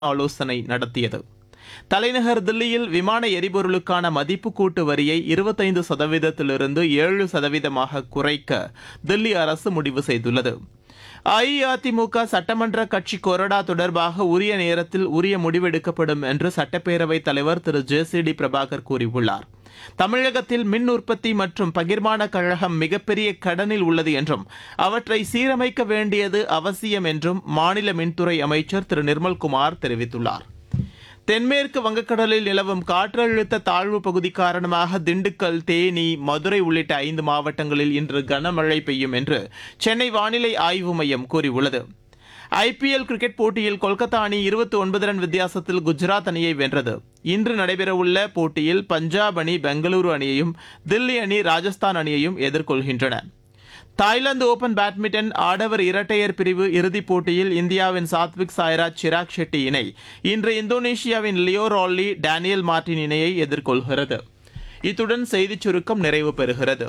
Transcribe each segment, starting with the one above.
ஆலோசனை நடத்தியது தலைநகர் தில்லியில் விமான எரிபொருளுக்கான மதிப்பு கூட்டு வரியை இருபத்தைந்து சதவீதத்திலிருந்து ஏழு சதவீதமாக குறைக்க தில்லி அரசு முடிவு செய்துள்ளது அஇஅதிமுக சட்டமன்ற கட்சி கொறடா தொடர்பாக உரிய நேரத்தில் உரிய முடிவெடுக்கப்படும் என்று சட்டப்பேரவைத் தலைவர் Thiru J C D Prabhakar கூறியுள்ளார் தமிழகத்தில் மின் உற்பத்தி மற்றும் பகிர்மான கழகம் மிகப்பெரிய கடனில் உள்ளது என்றும் அவற்றை சீரமைக்க வேண்டியது அவசியம் என்றும் மாநில மின்துறை அமைச்சர் திரு நிர்மல்குமார் தெரிவித்துள்ளார் தென்மேற்கு வங்கக்கடலில் நிலவும் காற்றழுத்த தாழ்வு பகுதி காரணமாக திண்டுக்கல் தேனி மதுரை உள்ளிட்ட ஐந்து மாவட்டங்களில் இன்று கனமழை பெய்யும் என்று சென்னை வானிலை ஆய்வு மையம் கூறியுள்ளது ஐபிஎல் கிரிக்கெட் போட்டியில் கொல்கத்தா அணி இருபத்தி ஒன்பது ரன் வித்தியாசத்தில் குஜராத் அணியை வென்றது இன்று நடைபெறவுள்ள போட்டியில் பஞ்சாப் அணி பெங்களூரு அணியையும் தில்லி அணி ராஜஸ்தான் அணியையும் எதிர்கொள்கின்றன தாய்லாந்து ஓபன் பேட்மிண்டன் ஆடவர் இரட்டையர் பிரிவு இறுதிப் போட்டியில் இந்தியாவின் சாத்விக் சாய்ராஜ் சிராக் ஷெட்டி இணை இன்று இந்தோனேஷியாவின் லியோ ரால்லி டேனியல் மார்டின் இணையை எதிர்கொள்கிறது இத்துடன் செய்திச் சுருக்கம் நிறைவு பெறுகிறது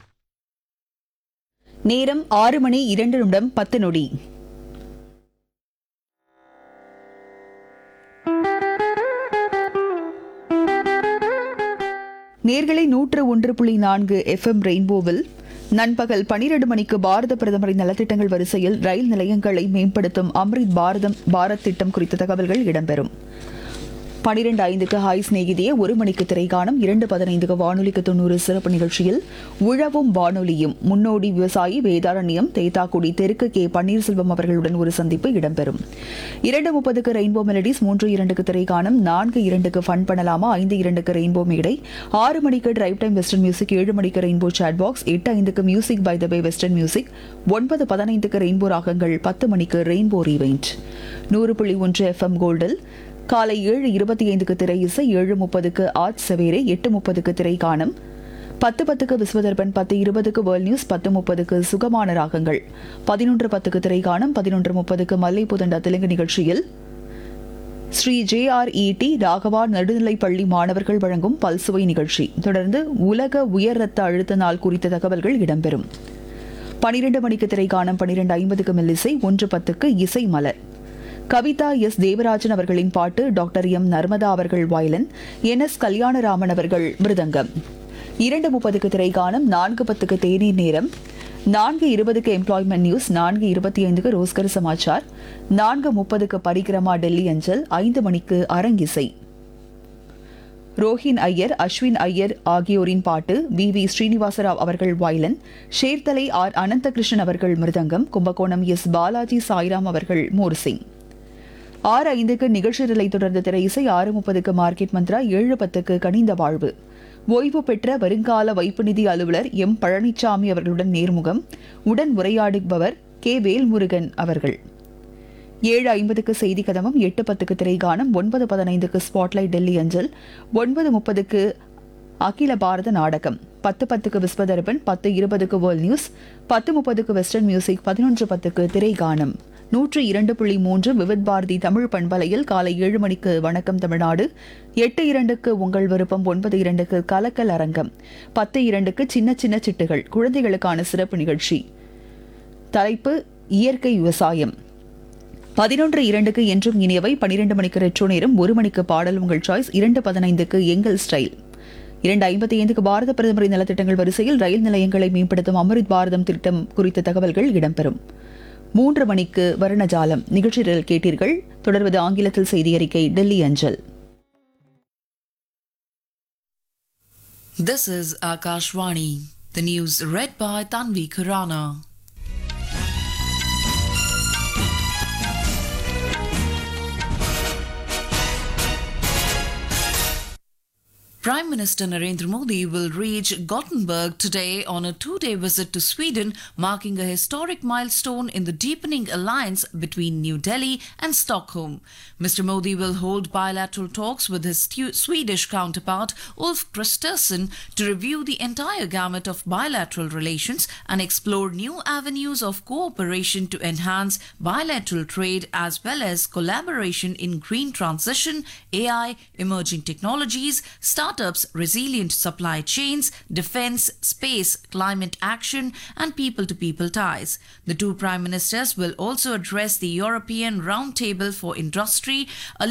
நேரம் ஆறு மணி இரண்டு நிமிடம் பத்து நொடி நேர்களை நூற்று ஒன்று புள்ளி நான்கு எஃப்எம் ரெயின்போவில் நண்பகல் பனிரெண்டு மணிக்கு பாரத பிரதமரின் நலத்திட்டங்கள் வரிசையில் ரயில் நிலையங்களை மேம்படுத்தும் அம்ரித் பாரதம் பாரத் திட்டம் குறித்த தகவல்கள் இடம்பெறும் பனிரெண்டு ஐந்துக்கு ஹாய் சிநேகிதியே ஒரு மணிக்கு திரைக்காணும் இரண்டு பதினைந்துக்கு வானொலிக்கு தொண்ணூறு சிறப்பு நிகழ்ச்சியில் உழவும் வானொலியும் முன்னோடி விவசாயி வேதாரண்யம் தேத்தாக்குடி தெற்கு கே பன்னீர்செல்வம் அவர்களுடன் ஒரு சந்திப்பு இடம்பெறும் இரண்டு முப்பதுக்கு ரெயின்போ மெலடிஸ் மூன்று இரண்டுக்கு திரைக்காணும் நான்கு இரண்டுக்கு ஃபன் பண்ணலாமா ஐந்து இரண்டுக்கு ரெயின்போ மேடை ஆறு மணிக்கு டிரைவ் டைம் வெஸ்டர்ன் மியூசிக் ஏழு மணிக்கு ரெயின்போ சாட் பாக்ஸ் எட்டு ஐந்துக்கு music by the bay western music ஒன்பது பதினைந்துக்கு ரெயின்போ ராகங்கள் பத்து மணிக்கு ரெயின்போ ரீவைண்ட் நூறு புள்ளி ஒன்று எஃப்எம் கோல்டில் காலை ஏழு இருபத்தி ஐந்துக்கு திரை இசை ஏழு முப்பதுக்கு ஆட் சவேரே எட்டு முப்பதுக்கு திரை காணும் பத்து பத்துக்கு விஸ்வதர்பன் பத்து இருபதுக்கு வேர்ல்ட் நியூஸ் பத்து முப்பதுக்கு சுகமான ராகங்கள் பதினொன்று பத்துக்கு திரை காணும் பதினொன்று முப்பதுக்கு மல்லை புதண்டா தெலுங்கு நிகழ்ச்சியில் ஸ்ரீ ஜே ஆர் இடி ராகவா நடுநிலைப் பள்ளி மாணவர்கள் வழங்கும் பல்சுவை நிகழ்ச்சி தொடர்ந்து உலக உயர் ரத்த அழுத்த நாள் குறித்த தகவல்கள் இடம்பெறும் பனிரெண்டு மணிக்கு திரை காணும் பனிரெண்டு ஐம்பதுக்கு மெல்லிசை ஒன்று பத்துக்கு இசை மலர் கவிதா எஸ் தேவராஜன் அவர்களின் பாட்டு டாக்டர் எம் நர்மதா அவர்கள் வயலன் என் எஸ் கல்யாணராமன் அவர்கள் மிருதங்கம் இரண்டு முப்பதுக்கு திரைக்கானம் நான்கு பத்துக்கு தேநீர் நேரம் நான்கு இருபதுக்கு எம்ப்ளாய்மெண்ட் நியூஸ் நான்கு இருபத்தி ஐந்துக்கு ரோஸ்கர் சமாச்சார் நான்கு முப்பதுக்கு பரிக்கிரமா டெல்லி அஞ்சல் ஐந்து மணிக்கு அரங்கிசை ரோஹின் ஐயர் அஸ்வின் ஐயர் ஆகியோரின் பாட்டு வி வி ஸ்ரீனிவாசராவ் அவர்கள் வயலன் ஷேர்தலை ஆர் அனந்தகிருஷ்ணன் அவர்கள் மிருதங்கம் கும்பகோணம் எஸ் பாலாஜி சாய்ராம் அவர்கள் மோர்சிங் ஆறு ஐந்துக்கு நிகழ்ச்சி நிலை தொடர்ந்த திரை இசை ஆறு முப்பதுக்கு மார்க்கெட் மந்த்ரா ஏழு பத்துக்கு கனிந்த வாழ்வு ஓய்வு பெற்ற வருங்கால வைப்பு நிதி அலுவலர் எம் பழனிசாமி அவர்களுடன் நேர்முகம் உடன் உரையாடுபவர் கே வேல்முருகன் அவர்கள் ஏழு ஐம்பதுக்கு செய்தி கதமம் எட்டு பத்துக்கு திரைகானம் ஒன்பது பதினைந்துக்கு ஸ்பாட்லைட் டெல்லி அஞ்சல் ஒன்பது முப்பதுக்கு அகில பாரத நாடகம் பத்து பத்துக்கு விஸ்வதர்பன் பத்து இருபதுக்கு வேர்ல்ட் நியூஸ் பத்து முப்பதுக்கு வெஸ்டர்ன் மியூசிக் பதினொன்று பத்துக்கு திரைகானம் நூற்று இரண்டு புள்ளி மூன்று விவித் பாரதி தமிழ் பண்பலையில் காலை ஏழு மணிக்கு வணக்கம் தமிழ்நாடு எட்டு இரண்டுக்கு உங்கள் விருப்பம் ஒன்பது இரண்டுக்கு கலக்கல் அரங்கம் பத்து இரண்டுக்கு சின்ன சின்ன சிட்டுகள் குழந்தைகளுக்கான சிறப்பு நிகழ்ச்சி தலைப்பு இயற்கை விவசாயம் பதினொன்று இரண்டுக்கு என்றும் இனியவை பனிரெண்டு மணிக்கு ரெட்ரோ நேரம் ஒரு மணிக்கு பாடல் உங்கள் சாய்ஸ் இரண்டு பதினைந்துக்கு எங்கள் ஸ்டைல் இரண்டு ஐம்பத்தி ஐந்துக்கு பாரத பிரதமரின் நலத்திட்டங்கள் வரிசையில் ரயில் நிலையங்களை மேம்படுத்தும் அமிர்த் பாரதம் திட்டம் குறித்த தகவல்கள் இடம்பெறும் மூன்று மணிக்கு வர்ணஜாலம் நிகழ்ச்சியில் கேட்டீர்கள் தொடர்வது ஆங்கிலத்தில் செய்தி அறிக்கை டெல்லி அஞ்சல் This is Akashvani. The news read by Tanvi Kurana. Prime Minister Narendra Modi will reach Gothenburg today on a two day visit to Sweden, marking a historic milestone in the deepening alliance between New Delhi and Stockholm. Mr. Modi will hold bilateral talks with his Stu- Swedish counterpart, Ulf Kristersson, to review the entire gamut of bilateral relations and explore new avenues of cooperation to enhance bilateral trade as well as collaboration in green transition, AI, emerging technologies, startups, resilient supply chains, defense, space, climate action, and people to people ties. The two prime ministers will also address the European Roundtable for Industry, a